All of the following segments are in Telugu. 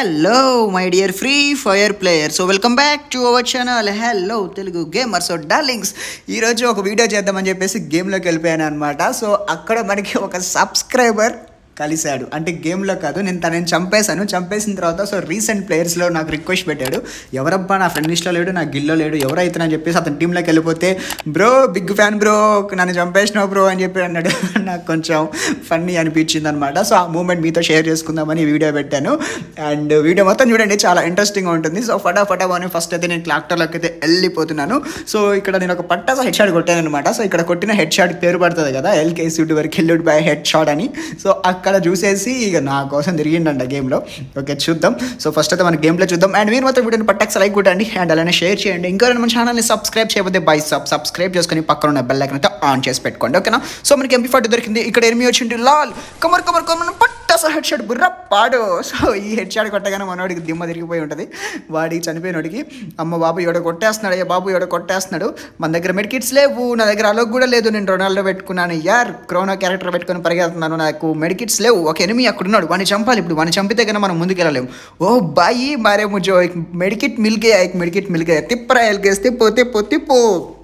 Hello my dear Free Fire player so welcome back to our channel hello Telugu gamer so darlings ఈరోజు ఒక వీడియో చేద్దామని చెప్పేసి గేమ్లోకి వెళ్ళిపోయాను అనమాట సో అక్కడ మనకి ఒక సబ్స్క్రైబర్ కలిశాడు అంటే గేమ్లో కాదు నేను తనని చంపేశాను చంపేసిన తర్వాత సో రీసెంట్ ప్లేయర్స్లో నాకు రిక్వెస్ట్ పెట్టాడు ఎవరబ్బా నా ఫ్రెండ్ లిస్ట్లో లేడు నా గిల్లో లేడు ఎవరైతే అని చెప్పేసి అతని టీంలోకి వెళ్ళిపోతే బ్రో బిగ్ ఫ్యాన్ బ్రో నన్ను చంపేసినావు బ్రో అని చెప్పి అన్నాడు నాకు కొంచెం ఫన్నీ అనిపించింది అనమాట సో ఆ మూమెంట్ మీతో షేర్ చేసుకుందామని వీడియో పెట్టాను అండ్ వీడియో మొత్తం చూడండి చాలా ఇంట్రెస్టింగ్గా ఉంటుంది సో ఫటాఫటా అని ఫస్ట్ అయితే నేను ట్రాక్టర్లోకి అయితే వెళ్ళిపోతున్నాను సో ఇక్కడ నేను ఒక పట్టాస హెడ్ షాట్ కొట్టాను అనమాట సో ఇక్కడ కొట్టిన హెడ్ షాట్ పేరు పడుతుంది కదా ఎల్కే సూట్ వరకు కిల్లుడ్ బై హెడ్ షాట్ అని సో అక్కడ చూసేసి ఇక నా కోసం తిరిగిండంట గేమ్లో ఓకే చూద్దాం సో ఫస్ట్ అయితే మన గేమ్లో చూద్దాం అండ్ మీరు మాత్రం వీడియోని పట్టాక్స్ లైక్ కొట్టండి అండ్ అలానే షేర్ చేయండి ఇంకా మన ఛానల్ని సబ్స్క్రైబ్ చేయకపోతే బై సబ్ సబ్స్క్రైబ్ చేసుకొని పక్కన ఉన్న బెల్ ఐకన్ అయితే ఆన్ చేసి పెట్టుకోండి ఓకేనా సో మనకి ఎంపీ ఫార్టీ దొరికింది ఇక్కడ ఎనిమిది వచ్చింది లాల్ కమర్ కమర్ కమర్ పట్టాస హెడ్ షాట్ బుర్ర పాడు సో ఈ హెడ్ షాట్ కొట్టగానే మనోడికి దిమ్మ తిరిగిపోయి ఉంటుంది వాడికి చనిపోయినోడికి అమ్మ బాబు ఎవడో కొట్టేస్తున్నాడు అయ్యా బాబు ఎవడో కొట్టేస్తున్నాడు మన దగ్గర మెడికిట్స్ లేవు నా దగ్గర అలోక్ కూడా లేదు నేను రొనాల్డో పెట్టుకున్నాను యార్ క్రోనో క్యారెక్టర్ పెట్టుకొని పరిగెడుతున్నాను నాకు మెడికిట్స్ లేవు ఒక ఎనిమి అక్కడ ఉన్నాడు వాడిని చంపాలి ఇప్పుడు వాడిని చంపితే కన్నా మనం ముందుకెళ్ళలేము ఓ బాయి మారే ముజో మెడికిట్ మిల్కే एक మెడికిట్ మిల్కే తిప్పరా ఎల్కేస్తే పోతే పోతే పో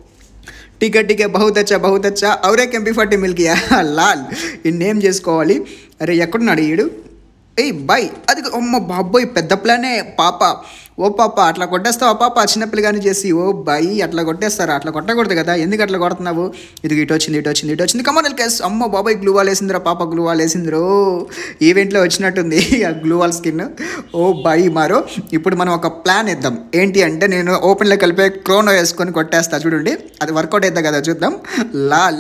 ठीक है ठीक है बहुत अच्छा बहुत अच्छा और एक ఎంపీ ఫార్టీ మిల్ గయా లాల్ ఈ నేమ్ చేసుకోవాలి అరే ఎక్కడున్నాడు ఈడు ఏయ్ బాయ్ అది అమ్మ బాబోయ్ పెద్ద ప్లానే పాప ఓ పాప అట్లా కొట్టేస్తావా పాప చిన్నపిల్లగాని చేసి ఓ బాయ్ అట్లా కొట్టేస్తారా అట్లా కొట్టకూడదు కదా ఎందుకు అట్లా కొడుతున్నావు ఇది ఇటు వచ్చింది ఇటు వచ్చింది ఇటు వచ్చింది కమన్ కేస్ అమ్మ బాబాయ్ గ్లూ వాల్ వేసిందిరా పాప గ్లూ వాల్ వేసిందిరో ఈవెంట్లో వచ్చినట్టుంది ఆ glue wall skin oh boy మారో ఇప్పుడు మనం ఒక ప్లాన్ ఇద్దాం ఏంటి అంటే నేను ఓపెన్లో కలిపే క్రోనో వేసుకొని కొట్టేస్తా చూడండి అది వర్కౌట్ అవుతా కదా చూద్దాం లాల్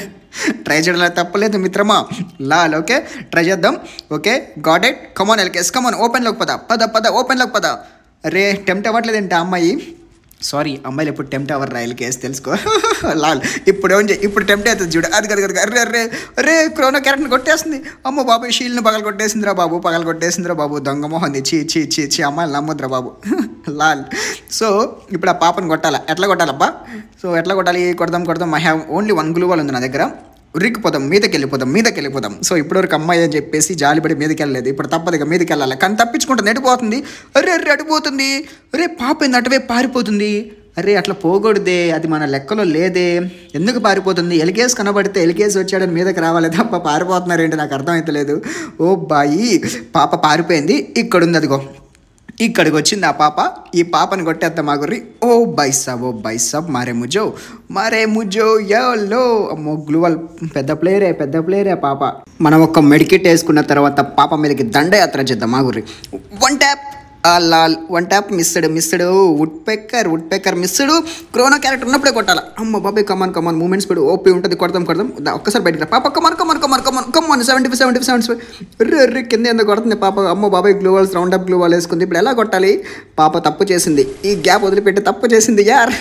ట్రై చేయడంలో తప్పలేదు మిత్రమా లాల్ ఓకే ట్రై చేద్దాం ఓకే గాడ్ ఇట్ కమాన్ ఎల్కేస్ కమాన్ ఓపెన్లోకి పద పద పద ఓపెన్లోకి పద రే టెంప్ట్ అవ్వట్లేదు ఏంటి ఆ అమ్మాయి సారీ అమ్మాయిలు ఎప్పుడు టెంప్ట్ అవ్వరు రైలు కేసు తెలుసుకో లాల్ ఇప్పుడు ఏం చేయి ఇప్పుడు టెంప్ట్ అవుతుంది చూడు అది కదా కదా అరే అరే అరే క్రోనో క్యారెక్టర్ కొట్టేస్తుంది అమ్మ బాబు షీల్ని పగల కొట్టేసిందిరా బాబు పగల కొట్టేసిందిరా బాబు దొంగ మొహం చీ చీ చీ చీ అమ్మాయిలు నమ్మొద్దురా బాబు లాల్ సో ఇప్పుడు ఆ పాపను కొట్టాలా ఎట్లా కొట్టాలబ్బా సో ఎట్లా కొట్టాలి కొడదాం కొడదాం I have only one glue wall ఉంది నా దగ్గర ఉరికిపోదాం మీదకి వెళ్ళిపోదాం మీదకి వెళ్ళిపోదాం సో ఇప్పటివరకు అమ్మాయి అని చెప్పేసి జాలిపడి మీదకి వెళ్ళలేదు ఇప్పుడు తప్పదు ఇక మీదకి వెళ్ళాలి కానీ తప్పించుకుంటుంది ఎడిపోతుంది అరే అరే అడిపోతుంది అరే పాప ఏంది అటువే పారిపోతుంది అరే అట్లా పోకూడదే అది మన లెక్కలో లేదే ఎందుకు పారిపోతుంది ఎలికేస్ కనబడితే ఎలికేస్ వచ్చాడని మీదకి రావాలి తప్ప పారిపోతున్నారేంటి నాకు అర్థమవుతలేదు ఓ బాయి పాప పారిపోయింది ఇక్కడ ఉంది అదిగో ఇక్కడికి వచ్చింది ఆ పాప ఈ పాపని కొట్టేద్దాం మా గుర్రి ఓ బైసాబ్ ఓ బైసాబ్ మారే ముజో మారే ముజో యో అమ్మో గ్లూవల్ పెద్ద ప్లేయరే పెద్ద ప్లేయరే పాప మనం ఒక మెడికిట్ వేసుకున్న తర్వాత పాప మీదకి దండయాత్ర చేద్దాం మా గుర్రి వన్ ట్యాప్ ఆ లాల్ one tap missed missed woodpecker woodpecker missed Chrono character ఉన్నప్పుడే కొట్టాలి అమ్మ బాబాయ్ కమాన్ కమాన్ మూమెంట్స్ పెడు ఓపీ ఉంటుంది కొడదాం కొడదాం దా, ఒక్కసారి బయటకు రా పాప come on come on come on come on come on seventy five seventy five seventy five ఎర్రి ఎర్రి కింద ఎందుకు కొడుతుంది పాప అమ్మ బాబాయ్ glue walls round up glue wall వేసుకుంది ఇప్పుడు ఎలా కొట్టాలి పాప తప్పు చేసింది ఈ గ్యాప్ వదిలిపెట్టి తప్పు చేసింది యార్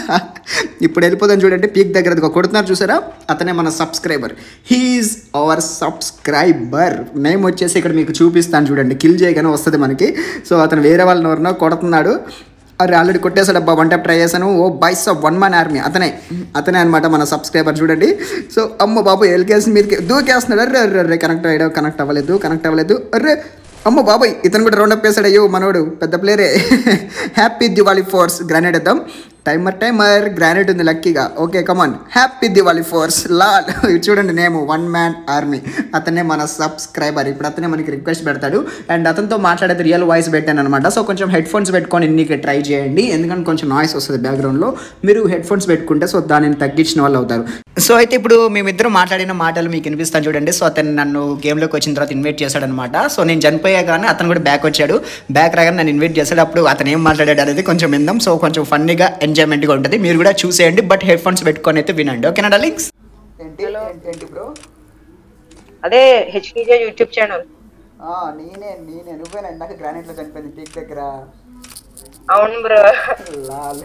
ఇప్పుడు వెళ్ళిపోదాం చూడండి పీక్ దగ్గర ఇదిగో కొడుతున్నారు చూసారా అతనే మన subscriber he is our subscriber name వచ్చేసి ఇక్కడ మీకు చూపిస్తాను చూడండి కిల్ చేయగానే వస్తుంది మనకి సో అతను వేరే వాళ్ళని ఎవరినో కొడుతున్నాడు అరే ఆల్రెడీ కొట్టేశాడు అబ్బా వన్ టైప్ ట్రై చేశాను ఓ బైస్ ఆఫ్ వన్ మ్యాన్ ఆర్మీ అతనే అతనే అనమాట మన సబ్స్క్రైబర్ చూడండి సో అమ్మ బాబు ఎల్కేసి మీదకి దూకేస్తున్నాడు అర్రే అర్రే అర్రే కనెక్ట్ అయ్యాడు కనెక్ట్ అవ్వలేదు కనెక్ట్ అవ్వలేదు అర్రే అమ్మ బాబాయ్ ఇతను కూడా రౌండ్ అప్ వేసాడు అయ్యో మనోడు పెద్ద ప్లేయరే హ్యాపీ దివాళీ ఫోర్స్ గ్రానైడ్ ఇద్దాం టైమర్ టైమర్ గ్రానైట్ ఉంది లక్కీగా okay come on happy Diwali force లాల్ ఇది చూడండి నేమ్ వన్ మ్యాన్ ఆర్మీ అతనే మన సబ్స్క్రైబర్ ఇప్పుడు అతనే మనకి రిక్వెస్ట్ పెడతాడు అండ్ అతనితో మాట్లాడేది రియల్ వాయిస్ పెట్టాను అనమాట సో కొంచెం హెడ్ ఫోన్స్ పెట్టుకొని ఇన్నికి ట్రై చేయండి ఎందుకంటే కొంచెం నాయిస్ వస్తుంది బ్యాక్గ్రౌండ్లో మీరు హెడ్ ఫోన్స్ పెట్టుకుంటే సో దానిని తగ్గించిన వాళ్ళు అవుతారు సో అయితే ఇప్పుడు మేమిద్దరం మాట్లాడిన మాటలు మీకు వినిపిస్తాను చూడండి సో అతను నన్ను గేమ్లోకి వచ్చిన తర్వాత ఇన్వైట్ చేశాడు అనమాట సో నేను చనిపోయా కానీ అతను కూడా బ్యాక్ వచ్చాడు బ్యాక్ రాగానే నన్ను ఇన్వైట్ చేశాడు అప్పుడు అతను ఏం మాట్లాడాడు అనేది కొంచెం విందాం సో కొంచెం ఫన్నీగా ఎంజాయ్మెంట్గా ఉంటుంది మీరు కూడా చూసేయండి బట్ హెడ్ ఫోన్స్ పెట్టుకొని అయితే వినండి ఓకేనా డార్లింగ్స్ ఏంటి ఏంటి బ్రో అదే హెచ్డిజే యూట్యూబ్ ఛానల్ నేనే నేనే నువ్వేనా ఇందాక గ్రానైట్లో చనిపోయింది పీక్ దగ్గర అవును బ్రో లాల్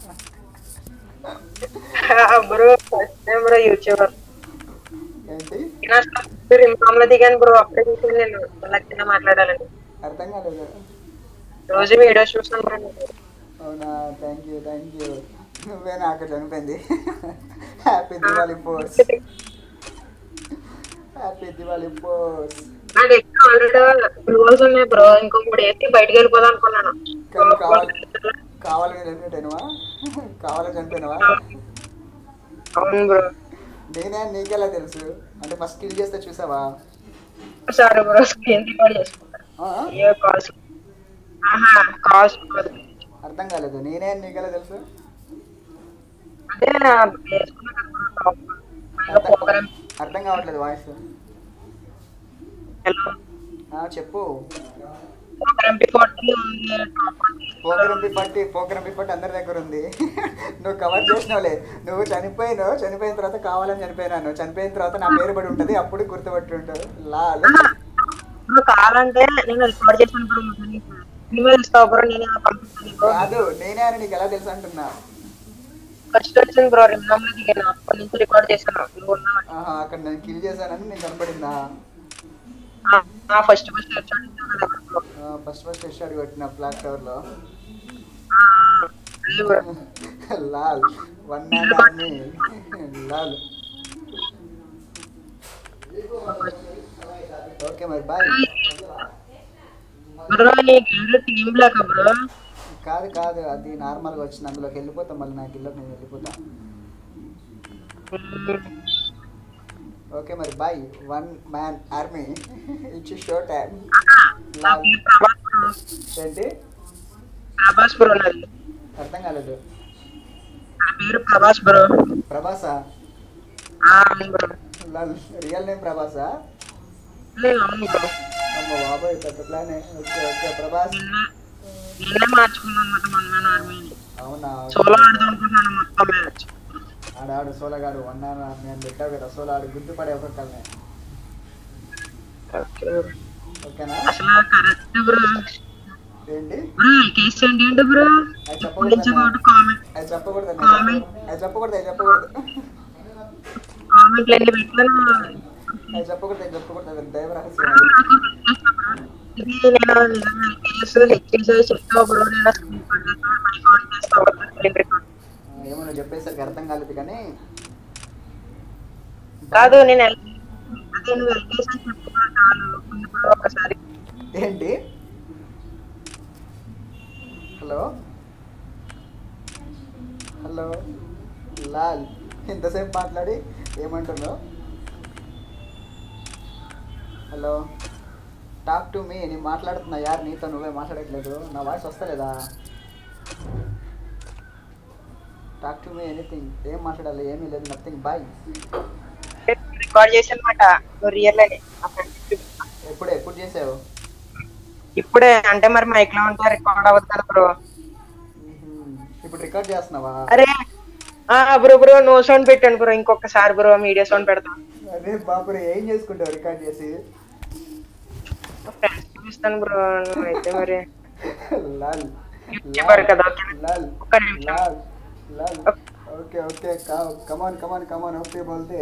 bro first time bro YouTuber ఏంటి మామూలు దిగాను బ్రో అప్పుడే చూసాను నేను వాళ్ళ కింద మాట్లాడాలని అర్థం కాలేదు రోజు వీడియోస్ చూస్తాను బ్రో నేను. అవునా థ్యాంక్ యూ థ్యాంక్ యూ నువ్వే నాకు చనిపోయింది happy Diwali force happy Diwali force నా దగ్గర ఆల్రెడీ రూల్స్ ఉన్నాయి బ్రో ఇంకొకటి వేసి బయటకు వెళ్ళిపోదాం అనుకున్నాను కానీ కావాలి కావాలని చనిపోయినావా కావాలని చనిపోయినావా అవును బ్రో నేనే అని నీకెలా తెలుసు అంటే ఫస్ట్ కిల్ చేస్తే చూసావా సరే బ్రో స్క్రీన్ రికార్డ్ చేసుకుంటా ఆ? ఏ కాల్స్ ఆహా కాల్స్ అర్థం కాలేదు నేనే అని నీకెలా తెలుసు అదే వేసుకున్నా కదా bro, top. ప్రోగ్రామ్ అర్థం కావట్లేదు వాయిస్ హలో చెప్పు ప్రోగ్రామ్ ఫార్టీ ఉంది టాప్ పోకరంపి పట్టి పోకరంపి పట్టి అందరి దగ్గర ఉంది నువ్వు కవర్ చేసినావులే నువ్వు చనిపోయినావు చనిపోయిన తర్వాత కావాలని చనిపోయినాను చనిపోయిన తర్వాత నా పేరు పడి ఉంటుంది అప్పుడు గుర్తుపట్టి ఉంటావు లాల్ ఇప్పుడు కావాలంటే నేను రికార్డ్ చేసినప్పుడు ఈమెయిల్ ఇస్తావు బ్రో నేను పంపిస్తాను బ్రో కాదు నేనే అని నీకు ఎలా తెలుసు అంటున్నా ఫస్ట్ వచ్చింది బ్రో రిమ్నంలో దిగాను అప్పటి నుంచి రికార్డ్ చేశాను నువ్వు ఉన్నావని ఆహా, అక్కడ నేను కిల్ చేశానని నీకు కనపడిందా ఫస్ట్ ఫస్ట్ వచ్చాడు బ్రో ఫస్ట్ ఫస్ట్ ఎషాడు కొట్టిన బ్లాక్ టవర్ లో అదే బ్రో లాల్ వన్ మ్యాన్ ఆర్మీ లాల్ ఓకే మరి బాయ్ బ్రో నీ గేమ్ టీమ్ లేక బ్రో కాదు కాదు అది నార్మల్గా వచ్చింది అందులోకి వెళ్ళిపోతాం మళ్ళీ నాకు ఇల్లు నేను వెళ్ళిపోతా ఓకే మరి bye one man army it's show time నా పేరు ప్రభాస్ బ్రో ఏంటి ప్రభాస్ బ్రో నాది అర్థం కాలేదు నా పేరు ప్రభాస్ బ్రో ప్రభాసా అవును బ్రో లాల్ రియల్ నేమ్ ప్రభాసా అవును బ్రో అమ్మ బాబాయ్ పెద్ద ప్లానే ఓకే ఓకే ప్రభాస్ నిన్న నిన్నే మార్చుకున్నాను అనమాట వన్ మ్యాన్ ఆర్మీ అవునా సోలో ఆడదాం అనుకుంటున్నాను మొత్తం మ్యాచ్ ఆడాడు సోలగాడు వన్ మ్యాన్ ఆర్మీ అని పెట్టావు కదా సోలో ఆడు గుర్తుపడే ఒక్కొక్కరిని ఓకేనా అసలు కరెక్ట్ బ్రో ఏంటి బ్రో కేసు ఏంటి ఏంటి బ్రో అది ఇప్పుడు నుంచి చెప్పకూడదు ఒకటి కామెంట్ అది చెప్పకూడదు అన్న. కామెంట్. అది చెప్పకూడదు అది చెప్పకూడదు కామెంట్లు ఎన్ని పెట్టాను అది చెప్పకూడదు అది చెప్పకూడదు అది దైవ బ్రో, రహస్యం నాకు ఇది నేను నిజంగా కేసు హెచ్చేసి చెప్తావు బ్రో నేను స్క్రీన్ పడతాను మళ్ళీ కాల్ చేస్తావు స్క్రీన్ రికార్డ్ ఆ, ఏమో నువ్వు చెప్పేసరికి అర్థం కాలేదు కానీ కాదు నేను ఎల్- అదే నువ్వు ఎల్కేసి అని చెప్పుకున్నా చాలు ఇప్పుడు ఒకసారి ఏంటి హలో హలో లాల్ ఇంతసేపు మాట్లాడి ఏమంటున్నావు హలో టాక్ టు మీ నేను మాట్లాడుతున్నా యార్ నీతో నువ్వే మాట్లాడట్లేదు నా వాయిస్ వస్తలేదా టాక్ టు మీ ఎనీథింగ్ ఏం మాట్లాడాలి ఏమీ లేదు నథింగ్ బాయ్ రికార్డ్ చేసి అనమాట నువ్వు రియల్ అని ఆ friend కి చూపిస్తా. ఎప్పుడు ఎప్పుడు చేసావు ఇప్పుడే అంటే మరి మైక్ లో ఉంటే రికార్డ్ అవ్వదు కదా బ్రో మ్మ్. ఇప్పుడు రికార్డ్ చేస్తున్నావా అరే ఆ బ్రో బ్రో నో సౌండ్ పెట్టాను బ్రో ఇంకొకసారి బ్రో మీడియా సౌండ్ పెడతాను అరే బాపురే ఏం చేసుకుంటావు రికార్డ్ చేసి ఫ్రెండ్స్ చూపిస్తాను బ్రో అయితే మరి లాల్ చెప్పారు కదా, ఓకే. లాల్ ఒక్క నిమిషం. లాల్ లాల్ okay okay come on come on come on okay बोलते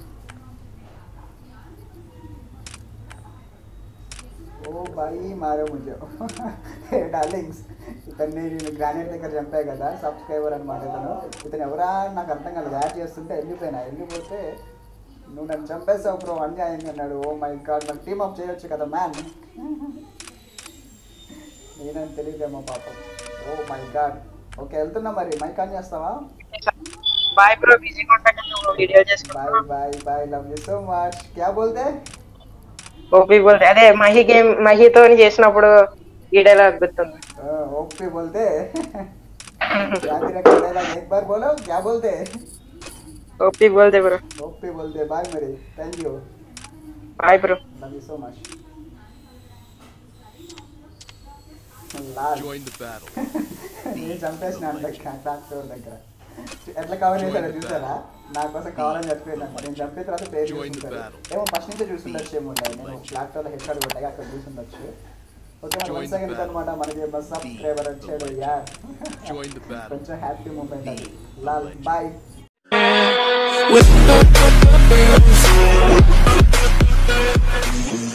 ఓ బాయి మారో ముజో డార్లింగ్స్ ఇతన్ని నేను గ్రానైట్ దగ్గర చంపా కదా సబ్స్క్రైబర్ అనమాట ఇతను ఇతను ఎవరా అని నాకు అర్థం కాలేదు యాడ్ చేస్తుంటే వెళ్ళిపోయినా వెళ్ళిపోతే నువ్వు నన్ను చంపేస్తావు బ్రో అన్యాయంగా అన్నాడు ఓ మై గాడ్ మరి టీమ్ అప్ చేయొచ్చు కదా మ్యాన్ నేనని తెలియదేమో పాపం ఓ మై గాడ్ ఓకే వెళ్తున్నా మరి మైక్ ఆన్ చేస్తావా బాయ్ బ్రో బిజీగా ఉంటా కదా వీడియో బాయ్ చేసుకుంటా bye bye love you so much క్యా బోల్తే ఓపీ బోల్ అదే మహి గేమ్ మహితో చేసినప్పుడు ఈ డైలాగ్ గుర్తుంది ओपी बोलते याद ही रखो डायलॉग एक बार बोलो क्या बोलते ఓపీ బోల్దే బ్రో ओपी बोलते बाय मेरे thank you bye bro love you so much లాల్ Join the battle. నేను చంపేసిన ట్రాక్టర్ దగ్గర ఎట్లా కవర్ చేశాడో చూసారా నా కోసం కావాలని చెప్పేదాన్ని నేను చంపిన తర్వాత పేరు Join the చూసుకుంటాడు battle. ఏమో ఫస్ట్ నుంచే చూస్తుండొచ్చు ఏమో నేను ట్రాక్టర్లో హెడ్ షాట్ కొట్టాక అక్కడ చూస్తుండొచ్చు ఓకే మరి Join one the second battle. అనమాట మనకి బస్ సబ్స్క్రైబర్ వచ్చాడు యార్ Join the battle. కొంచెం హ్యాపీ మూమెంట్ అది లాల్ బాయ్ With